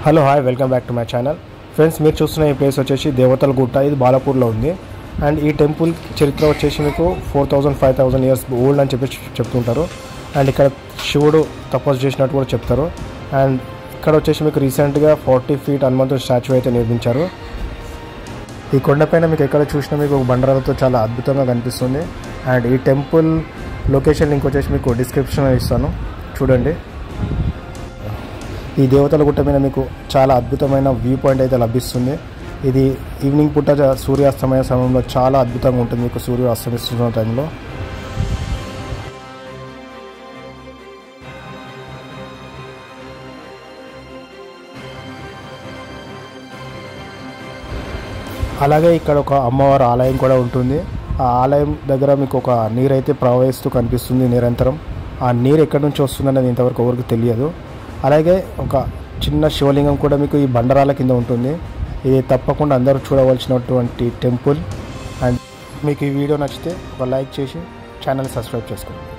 hello hi welcome back to my channel friends మీరు చూస్తున్న ఈ ప్లేస్ వచ్చేసి దేవతల గుట్ట ఇది బాలపూర్లో ఉంది అండ్ ఈ టెంపుల్ చరిత్ర వచ్చేసి మీకు four thousand five thousand years old అని చెప్పి చెప్తుంటారు అండ్ ఇక్కడ శివుడు తపస్సు చేసినట్టు కూడా చెప్తారు అండ్ ఇక్కడ వచ్చేసి మీకు రీసెంట్గా ఫార్టీ ఫీట్ హనుమంతుడు స్టాచ్యూ అయితే నిర్మించారు ఈ కొండపైన మీకు ఎక్కడ చూసినా మీకు బండరాలతో చాలా అద్భుతంగా కనిపిస్తుంది అండ్ ఈ టెంపుల్ లొకేషన్ లింక్ వచ్చేసి మీకు డిస్క్రిప్షన్లో ఇస్తాను చూడండి ఈ దేవతల గుట్ట మీద మీకు చాలా అద్భుతమైన వ్యూ పాయింట్ అయితే లభిస్తుంది ఇది ఈవినింగ్ పూట జ- సూర్యాస్తమయ సమయంలో చాలా అద్భుతంగా ఉంటుంది మీకు సూర్యుడు అస్తమిస్తున్న టైంలో అలాగే ఇక్కడ ఒక అమ్మవారి ఆలయం కూడా ఉంటుంది ఆ ఆలయం దగ్గర మీకు ఒక నీరైతే ప్రవహిస్తూ కనిపిస్తుంది నిరంతరం ఆ నీరు ఎక్కడి నుంచి వస్తుందనేది ఇంతవరకు ఎవరికి తెలియదు అలాగే ఒక చిన్న శివలింగం కూడా మీకు ఈ బండరాల కింద ఉంటుంది ఇది తప్పకుండా అందరూ చూడవలసినటువంటి టెంపుల్ అండ్ మీకు ఈ వీడియో నచ్చితే ఒక లైక్ చేసి ఛానల్ సబ్స్క్రైబ్ చేసుకోండి